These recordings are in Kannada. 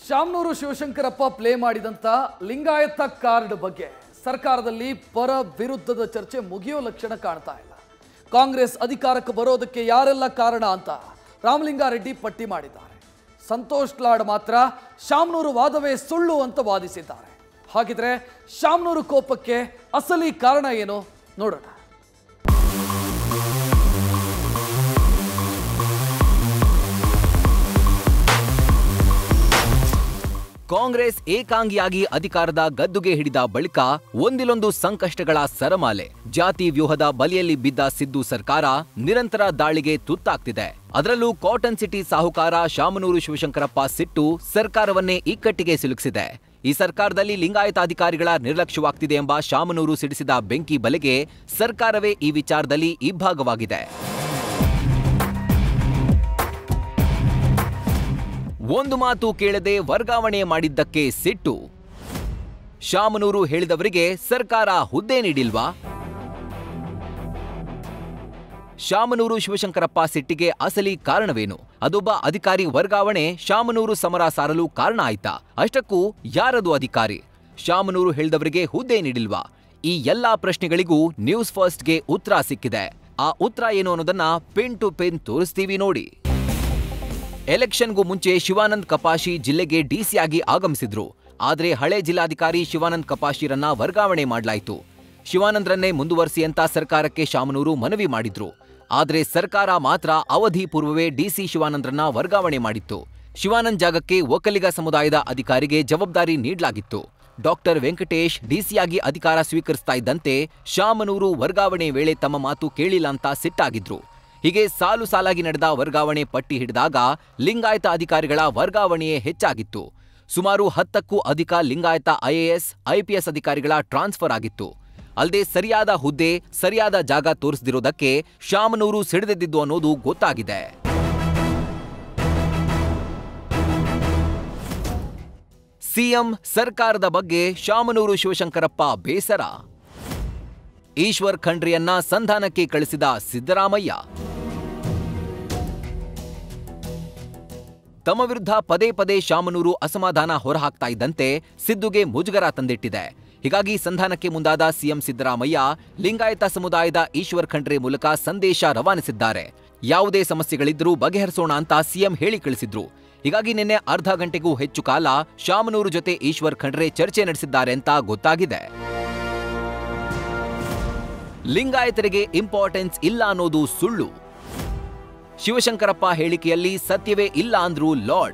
ಶಾಮನೂರು ಶಿವಶಂಕರಪ್ಪ ಪ್ಲೇ ಮಾಡಿದಂಥ ಲಿಂಗಾಯತ ಕಾರ್ಡ್ ಬಗ್ಗೆ ಸರ್ಕಾರದಲ್ಲಿ ಪರ ವಿರುದ್ಧದ ಚರ್ಚೆ ಮುಗಿಯೋ ಲಕ್ಷಣ ಕಾಣ್ತಾ ಇಲ್ಲ ಕಾಂಗ್ರೆಸ್ ಅಧಿಕಾರಕ್ಕೆ ಬರೋದಕ್ಕೆ ಯಾರೆಲ್ಲ ಕಾರಣ ಅಂತ ರಾಮಲಿಂಗಾರೆಡ್ಡಿ ಪಟ್ಟಿ ಮಾಡಿದ್ದಾರೆ ಸಂತೋಷ್ ಲಾಡ್ ಮಾತ್ರ ಶಾಮನೂರು ವಾದವೇ ಸುಳ್ಳು ಅಂತ ವಾದಿಸಿದ್ದಾರೆ ಹಾಗಿದ್ರೆ ಶಾಮನೂರು ಕೋಪಕ್ಕೆ ಅಸಲಿ ಕಾರಣ ಏನು ನೋಡೋಣ ಕಾಂಗ್ರೆಸ್ ಏಕಾಂಗಿಯಾಗಿ ಅಧಿಕಾರದ ಗದ್ದುಗೆ ಹಿಡಿದ ಬಳಿಕ ಒಂದಿಲೊಂದು ಸಂಕಷ್ಟಗಳ ಸರಮಾಲೆ ಜಾತಿ ವ್ಯೂಹದ ಬಲಿಯಲ್ಲಿ ಬಿದ್ದ ಸಿದ್ದು ಸರ್ಕಾರ ನಿರಂತರ ದಾಳಿಗೆ ತುತ್ತಾಗ್ತಿದೆ ಅದರಲ್ಲೂ ಕಾಟನ್ ಸಿಟಿ ಸಾಹುಕಾರ ಶಾಮನೂರು ಶಿವಶಂಕರಪ್ಪ ಸಿಟ್ಟು ಸರ್ಕಾರವನ್ನೇ ಇಕ್ಕಟ್ಟಿಗೆ ಸಿಲುಕಿಸಿದೆ ಈ ಸರ್ಕಾರದಲ್ಲಿ ಲಿಂಗಾಯತಾಧಿಕಾರಿಗಳ ನಿರ್ಲಕ್ಷ್ಯವಾಗ್ತಿದೆ ಎಂಬ ಶಾಮನೂರು ಸಿಡಿಸಿದ ಬೆಂಕಿ ಬಲೆಗೆ ಸರ್ಕಾರವೇ ಈ ವಿಚಾರದಲ್ಲಿ ಇಬ್ಬಾಗವಾಗಿದೆ ಒಂದು ಮಾತು ಕೇಳದೆ ವರ್ಗಾವಣೆ ಮಾಡಿದ್ದಕ್ಕೆ ಸಿಟ್ಟು ಶಾಮನೂರು ಹೇಳಿದವರಿಗೆ ಸರ್ಕಾರ ಹುದ್ದೆ ನೀಡಿಲ್ವಾ ಶಾಮನೂರು ಶಿವಶಂಕರಪ್ಪ ಸಿಟ್ಟಿಗೆ ಅಸಲಿ ಕಾರಣವೇನು ಅದೊಬ್ಬ ಅಧಿಕಾರಿ ವರ್ಗಾವಣೆ ಶಾಮನೂರು ಸಮರ ಸಾರಲು ಕಾರಣ ಆಯ್ತಾ ಅಷ್ಟಕ್ಕೂ ಯಾರದು ಅಧಿಕಾರಿ ಶಾಮನೂರು ಹೇಳಿದವರಿಗೆ ಹುದ್ದೆ ನೀಡಿಲ್ವಾ ಈ ಎಲ್ಲಾ ಪ್ರಶ್ನೆಗಳಿಗೂ ನ್ಯೂಸ್ ಫಸ್ಟ್ಗೆ ಉತ್ತರ ಸಿಕ್ಕಿದೆ ಆ ಉತ್ತರ ಏನು ಅನ್ನೋದನ್ನ ಪಿನ್ ಟು ಪಿನ್ ತೋರಿಸ್ತೀವಿ ನೋಡಿ ಎಲೆಕ್ಷನ್ಗೂ ಮುಂಚೆ ಶಿವಾನಂದ್ ಕಪಾಶಿ ಜಿಲ್ಲೆಗೆ ಡಿಸಿಯಾಗಿ ಆಗಮಿಸಿದ್ರು ಆದ್ರೆ ಹಳೆ ಜಿಲ್ಲಾಧಿಕಾರಿ ಶಿವಾನಂದ್ ಕಪಾಶಿರನ್ನ ವರ್ಗಾವಣೆ ಮಾಡಲಾಯಿತು ಶಿವಾನಂದ್ರನ್ನೇ ಮುಂದುವರಿಸಿ ಅಂತ ಸರ್ಕಾರಕ್ಕೆ ಶಾಮನೂರು ಮನವಿ ಮಾಡಿದ್ರು ಆದ್ರೆ ಸರ್ಕಾರ ಮಾತ್ರ ಅವಧಿ ಪೂರ್ವವೇ ಡಿಸಿ ಶಿವಾನಂದ್ರನ್ನ ವರ್ಗಾವಣೆ ಮಾಡಿತ್ತು ಶಿವಾನಂದ್ ಜಾಗಕ್ಕೆ ಒಕ್ಕಲಿಗ ಸಮುದಾಯದ ಅಧಿಕಾರಿಗೆ ಜವಾಬ್ದಾರಿ ನೀಡಲಾಗಿತ್ತು ಡಾಕ್ಟರ್ ವೆಂಕಟೇಶ್ ಡಿಸಿಯಾಗಿ ಅಧಿಕಾರ ಸ್ವೀಕರಿಸ್ತಾ ಇದ್ದಂತೆ ಶಾಮನೂರು ವರ್ಗಾವಣೆ ವೇಳೆ ತಮ್ಮ ಮಾತು ಕೇಳಿಲ್ಲ ಅಂತ ಸಿಟ್ಟಾಗಿದ್ರು ಹೀಗೆ ಸಾಲು ಸಾಲಾಗಿ ನಡೆದ ವರ್ಗಾವಣೆ ಪಟ್ಟಿ ಹಿಡಿದಾಗ ಲಿಂಗಾಯತ ಅಧಿಕಾರಿಗಳ ವರ್ಗಾವಣೆಯೇ ಹೆಚ್ಚಾಗಿತ್ತು ಸುಮಾರು ಹತ್ತಕ್ಕೂ ಅಧಿಕ ಲಿಂಗಾಯತ ಐಎಎಸ್ ಐಪಿಎಸ್ ಅಧಿಕಾರಿಗಳ ಟ್ರಾನ್ಸ್ಫರ್ ಆಗಿತ್ತು ಅಲ್ಲದೆ ಸರಿಯಾದ ಹುದ್ದೆ ಸರಿಯಾದ ಜಾಗ ತೋರಿಸದಿರೋದಕ್ಕೆ ಶಾಮನೂರು ಸಿಡಿದೆದ್ದಿದ್ದು ಅನ್ನೋದು ಗೊತ್ತಾಗಿದೆ ಸಿಎಂ ಸರ್ಕಾರದ ಬಗ್ಗೆ ಶಾಮನೂರು ಶಿವಶಂಕರಪ್ಪ ಬೇಸರ ಈಶ್ವರ್ ಖಂಡ್ರೆಯನ್ನ ಸಂಧಾನಕ್ಕೆ ಕಳಿಸಿದ ಸಿದ್ದರಾಮಯ್ಯ ತಮ್ಮ ವಿರುದ್ಧ ಪದೇ ಪದೇ ಶಾಮನೂರು ಅಸಮಾಧಾನ ಹೊರಹಾಕ್ತಾ ಇದ್ದಂತೆ ಸಿದ್ದುಗೆ ಮುಜುಗರ ತಂದಿಟ್ಟಿದೆ ಹೀಗಾಗಿ ಸಂಧಾನಕ್ಕೆ ಮುಂದಾದ ಸಿಎಂ ಸಿದ್ದರಾಮಯ್ಯ ಲಿಂಗಾಯತ ಸಮುದಾಯದ ಈಶ್ವರ್ ಖಂಡ್ರೆ ಮೂಲಕ ಸಂದೇಶ ರವಾನಿಸಿದ್ದಾರೆ ಯಾವುದೇ ಸಮಸ್ಯೆಗಳಿದ್ರೂ ಬಗೆಹರಿಸೋಣ ಅಂತ ಸಿಎಂ ಹೇಳಿ ಕಳಿಸಿದ್ರು ಹೀಗಾಗಿ ನಿನ್ನೆ ಅರ್ಧ ಗಂಟೆಗೂ ಹೆಚ್ಚು ಕಾಲ ಶಾಮನೂರು ಜೊತೆ ಈಶ್ವರ್ ಖಂಡ್ರೆ ಚರ್ಚೆ ನಡೆಸಿದ್ದಾರೆ ಅಂತ ಗೊತ್ತಾಗಿದೆ ಲಿಂಗಾಯತರಿಗೆ ಇಂಪಾರ್ಟೆನ್ಸ್ ಇಲ್ಲ ಅನ್ನೋದು ಸುಳ್ಳು ಶಿವಶಂಕರಪ್ಪ ಹೇಳಿಕೆಯಲ್ಲಿ ಸತ್ಯವೇ ಇಲ್ಲ ಅಂದ್ರು ಲಾರ್ಡ್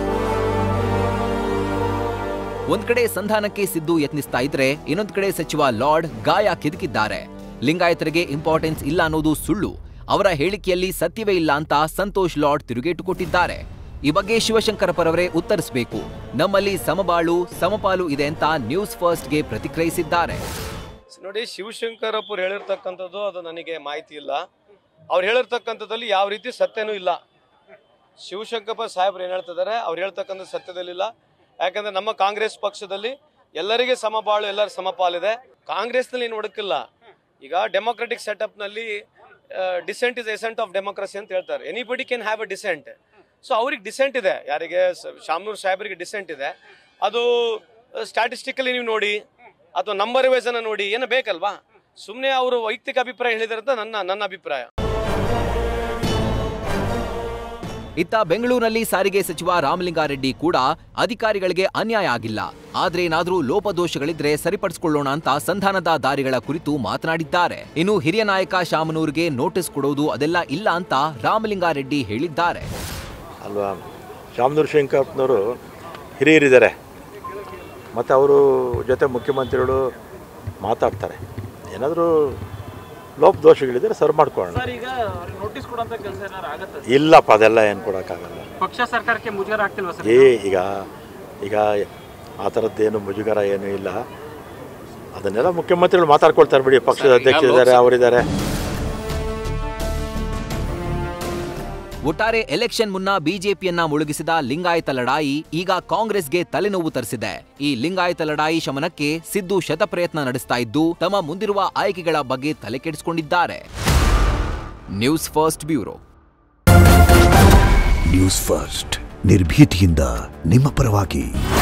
ಒಂದ್ ಕಡೆ ಸಂಧಾನಕ್ಕೆ ಸಿದ್ದು ಯತ್ನಿಸ್ತಾ ಇದ್ರೆ ಇನ್ನೊಂದ್ ಕಡೆ ಸಚಿವ ಲಾರ್ಡ್ ಗಾಯ ಕೆದಕಿದ್ದಾರೆ ಲಿಂಗಾಯತರಿಗೆ ಇಂಪಾರ್ಟೆನ್ಸ್ ಇಲ್ಲ ಅನ್ನೋದು ಸುಳ್ಳು ಅವರ ಹೇಳಿಕೆಯಲ್ಲಿ ಸತ್ಯವೇ ಇಲ್ಲ ಅಂತ ಸಂತೋಷ್ ಲಾರ್ಡ್ ತಿರುಗೇಟು ಕೊಟ್ಟಿದ್ದಾರೆ ಈ ಬಗ್ಗೆ ಶಿವಶಂಕರಪ್ಪರವರೇ ಉತ್ತರಿಸಬೇಕು ನಮ್ಮಲ್ಲಿ ಸಮಬಾಳು ಸಮಪಾಲು ಇದೆ ಅಂತ ನ್ಯೂಸ್ ಫಸ್ಟ್ಗೆ ಪ್ರತಿಕ್ರಿಯಿಸಿದ್ದಾರೆ ನೋಡಿ ಶಿವಶಂಕರಪ್ಪರು ಹೇಳಿರ್ತಕ್ಕಂಥದ್ದು ಅದು ನನಗೆ ಮಾಹಿತಿ ಇಲ್ಲ ಅವ್ರು ಹೇಳಿರ್ತಕ್ಕಂಥದ್ದಲ್ಲಿ ಯಾವ ರೀತಿ ಸತ್ಯನೂ ಇಲ್ಲ ಶಿವಶಂಕರಪ್ಪ ಸಾಹೇಬ್ರು ಏನು ಹೇಳ್ತಿದ್ದಾರೆ ಅವ್ರು ಹೇಳ್ತಕ್ಕಂಥ ಸತ್ಯದಲ್ಲಿಲ್ಲ ಯಾಕಂದ್ರೆ ನಮ್ಮ ಕಾಂಗ್ರೆಸ್ ಪಕ್ಷದಲ್ಲಿ ಎಲ್ಲರಿಗೆ ಸಮಬಾಳು ಎಲ್ಲರ ಸಮಪಾಲಿದೆ ಕಾಂಗ್ರೆಸ್ನಲ್ಲಿ ಏನು ಹುಡುಕಿಲ್ಲ ಈಗ ಡೆಮೋಕ್ರೆಟಿಕ್ ಸೆಟಪ್ನಲ್ಲಿ dissent is essence of democracy ಅಂತ ಹೇಳ್ತಾರೆ anybody can have a dissent so ಅವ್ರಿಗೆ ಡಿಸೆಂಟ್ ಇದೆ ಯಾರಿಗೆ ಸ- ಶಾಮನೂರ್ ಸಾಹೇಬರಿಗೆ ಡಿಸೆಂಟ್ ಇದೆ ಅದು ಸ್ಟ್ಯಾಟಿಸ್ಟಿಕಲಿ ನೀವು ನೋಡಿ ಅಥವಾ ನಂಬರ್ ವೈಸ್ ಅನ್ನ ನೋಡಿ ಏನು ಬೇಕಲ್ವಾ ಸುಮ್ಮನೆ ಅವರು ವೈಯಕ್ತಿಕ ಅಭಿಪ್ರಾಯ ಹೇಳಿದಾರೆ ಅಂತ ನನ್ನ ನನ್ನ ಅಭಿಪ್ರಾಯ ಇತ್ತ ಬೆಂಗಳೂರಿನಲ್ಲಿ ಸಾರಿಗೆ ಸಚಿವ ರಾಮಲಿಂಗಾರೆಡ್ಡಿ ಕೂಡ ಅಧಿಕಾರಿಗಳಿಗೆ ಅನ್ಯಾಯ ಆಗಿಲ್ಲ ಆದ್ರೆ ಏನಾದ್ರೂ ಲೋಪದೋಷಗಳಿದ್ರೆ ಸರಿಪಡಿಸಿಕೊಳ್ಳೋಣ ಅಂತ ಸಂಧಾನದ ದಾರಿಗಳ ಕುರಿತು ಮಾತನಾಡಿದ್ದಾರೆ ಇನ್ನು ಹಿರಿಯ ನಾಯಕ ಶಾಮನೂರ್ಗೆ ನೋಟಿಸ್ ಕೊಡೋದು ಅದೆಲ್ಲ ಇಲ್ಲ ಅಂತ ರಾಮಲಿಂಗಾರೆಡ್ಡಿ ಹೇಳಿದ್ದಾರೆ ಅಲ್ವಾ ಶಾಮನೂರು ಶಂಕರಪ್ಪನವರು ಹಿರಿಯರಿದ್ದಾರೆ ಮತ್ತು ಅವರು ಜೊತೆ ಮುಖ್ಯಮಂತ್ರಿಗಳು ಮಾತಾಡ್ತಾರೆ ಏನಾದರೂ ಲೋಪದೋಷಗಳಿದ್ದರೆ ಸರಿ ಮಾಡ್ಕೊಳ್ಳೋಣ ಸರ್ ಈಗ ಅವ್ರಿಗೆ ನೋಟಿಸ್ ಕೊಡುವಂತ ಕೆಲಸ ಏನಾರು ಆಗತ್ತೆ ಇಲ್ಲಪ್ಪ ಅದೆಲ್ಲ ಏನು ಕೊಡೋಕ್ಕಾಗಲ್ಲ ಪಕ್ಷ ಸರ್ಕಾರಕ್ಕೆ ಮುಜುಗರ ಆಗ್ತಿಲ್ವಾ ಸರ್ ಏ ಈಗ ಈಗ ಆ ಥರದ್ದೇನು ಮುಜುಗರ ಏನೂ ಇಲ್ಲ ಅದನ್ನೆಲ್ಲ ಮುಖ್ಯಮಂತ್ರಿಗಳು ಮಾತಾಡ್ಕೊಳ್ತಾರೆ ಬಿಡಿ ಪಕ್ಷದ ಅಧ್ಯಕ್ಷರಿದ್ದಾರೆ ಅವರಿದ್ದಾರೆ ಒಟ್ಟಾರೆ ಎಲೆಕ್ಷನ್ ಮುನ್ನ ಬಿಜೆಪಿಯನ್ನ ಮುಳುಗಿಸಿದ ಲಿಂಗಾಯತ ಲಡಾಯಿ ಈಗ ಕಾಂಗ್ರೆಸ್ಗೆ ತಲೆನೋವು ತರಿಸಿದೆ ಈ ಲಿಂಗಾಯತ ಲಡಾಯಿ ಶಮನಕ್ಕೆ ಸಿದ್ದು ಶತಪ್ರಯತ್ನ ನಡೆಸ್ತಾ ಇದ್ದು ತಮ್ಮ ಮುಂದಿರುವ ಆಯ್ಕೆಗಳ ಬಗ್ಗೆ ತಲೆ ಕೆಡಿಸಿಕೊಂಡಿದ್ದಾರೆ news first bureau news first ನಿರ್ಭೀತಿಯಿಂದ ನಿಮ್ಮ ಪರವಾಗಿ